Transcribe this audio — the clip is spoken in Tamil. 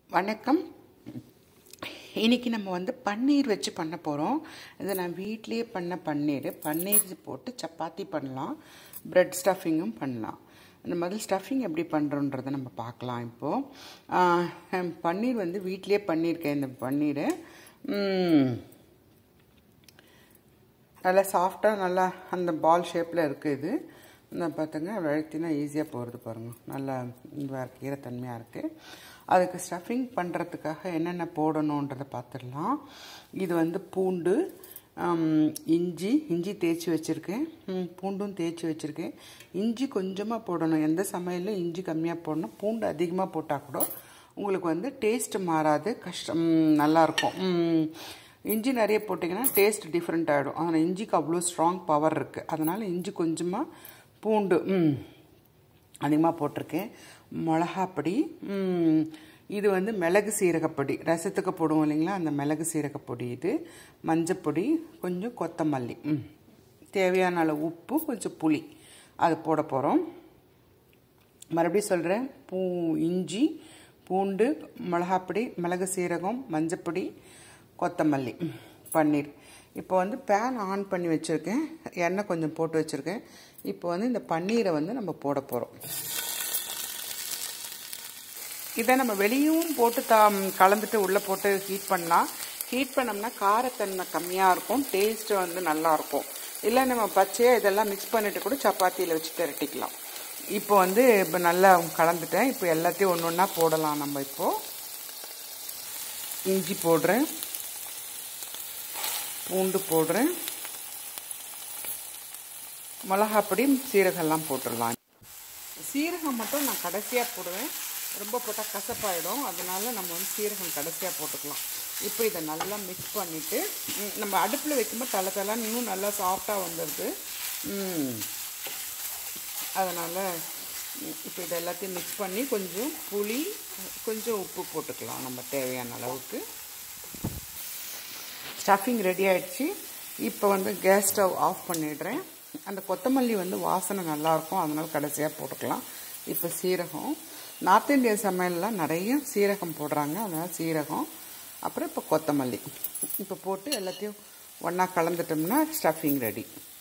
வணக்கம் இன்றைக்கி நம்ம வந்து பன்னீர் வச்சு பண்ண போகிறோம் இது நான் வீட்லேயே பண்ண பன்னீர் பன்னீர் போட்டு சப்பாத்தி பண்ணலாம் ப்ரெட் ஸ்டஃபிங்கும் பண்ணலாம் இந்த முதல் ஸ்டஃபிங் எப்படி பண்ணுறோன்றதை நம்ம பார்க்கலாம் இப்போது பன்னீர் வந்து வீட்லேயே பண்ணியிருக்கேன் இந்த பன்னீர் நல்லா சாஃப்டாக நல்லா அந்த பால் ஷேப்பில் இருக்குது இது இந்த பார்த்துங்க வழுத்தினா ஈஸியாக போகிறது பாருங்கள் நல்லா இதுவாக ஈரத்தன்மையாக இருக்குது அதுக்கு ஸ்டஃபிங் பண்ணுறதுக்காக என்னென்ன போடணுன்றதை பார்த்துடலாம் இது வந்து பூண்டு இஞ்சி இஞ்சி தேய்ச்சி வச்சுருக்கேன் பூண்டும் தேய்ச்சி வச்சுருக்கேன் இஞ்சி கொஞ்சமாக போடணும் எந்த சமையலில் இஞ்சி கம்மியாக போடணும் பூண்டு அதிகமாக போட்டால் கூட உங்களுக்கு வந்து டேஸ்ட்டு மாறாது கஷ்டம் நல்லாயிருக்கும் இஞ்சி நிறைய போட்டிங்கன்னா டேஸ்ட் டிஃப்ரெண்ட் ஆகிடும் ஆனால் இஞ்சிக்கு அவ்வளோ ஸ்ட்ராங் பவர் இருக்குது அதனால் இஞ்சி கொஞ்சமாக பூண்டு அதிகமாக போட்டிருக்கேன் மிளகாப்பொடி இது வந்து மிளகு சீரகப்பொடி ரசத்துக்கு போடுவோம் இல்லைங்களா அந்த மிளகு சீரகப்பொடி இது மஞ்சப்பொடி கொஞ்சம் கொத்தமல்லி தேவையான அளவு உப்பு கொஞ்சம் புளி அது போட போகிறோம் மறுபடியும் சொல்கிறேன் பூ இஞ்சி பூண்டு மிளகாப்பொடி மிளகு சீரகம் மஞ்சப்பொடி கொத்தமல்லி பன்னீர் இப்போ வந்து பேன் ஆன் பண்ணி வச்சுருக்கேன் எண்ணெய் கொஞ்சம் போட்டு வச்சுருக்கேன் இப்போ வந்து இந்த பன்னீரை வந்து நம்ம போட போகிறோம் இதை நம்ம வெளியும் போட்டு தா கலந்துட்டு உள்ளே போட்டு ஹீட் பண்ணலாம் ஹீட் பண்ணோம்னா காரத்தன்மை கம்மியாக இருக்கும் டேஸ்ட்டு வந்து நல்லாயிருக்கும் இல்லை நம்ம பச்சையாக இதெல்லாம் மிக்ஸ் பண்ணிவிட்டு கூட சப்பாத்தியில் வச்சு திரட்டிக்கலாம் இப்போ வந்து இப்போ நல்லா கலந்துட்டேன் இப்போ எல்லாத்தையும் ஒன்று ஒன்றா போடலாம் நம்ம இப்போது இஞ்சி போடுறேன் பூண்டு போடுறேன் மிளகாப்பொடி சீரகம்லாம் போட்டுடலாம் சீரகம் மட்டும் நான் கடைசியாக போடுவேன் ரொம்ப போட்டால் கசப்பாயிடும் அதனால நம்ம வந்து சீரகம் கடைசியாக போட்டுக்கலாம் இப்போ இதை நல்லா மிக்ஸ் பண்ணிவிட்டு நம்ம அடுப்பில் வைக்கும்போது தலை தலை இன்னும் நல்லா சாஃப்டாக வந்துடுது அதனால் இப்போ இதை எல்லாத்தையும் மிக்ஸ் பண்ணி கொஞ்சம் புளி கொஞ்சம் உப்பு போட்டுக்கலாம் நம்ம தேவையான அளவுக்கு ஸ்டஃபிங் ரெடி ஆகிடுச்சு இப்போ வந்து கேஸ் ஸ்டவ் ஆஃப் பண்ணிடுறேன் அந்த கொத்தமல்லி வந்து வாசனை நல்லாயிருக்கும் அதனால் கடைசியாக போட்டுக்கலாம் இப்போ சீரகம் நார்த் இந்தியா சமையலில் நிறைய சீரகம் போடுறாங்க அதனால் சீரகம் அப்புறம் இப்போ கொத்தமல்லி இப்போ போட்டு எல்லாத்தையும் ஒன்றா கலந்துட்டோம்னா ஸ்டஃபிங் ரெடி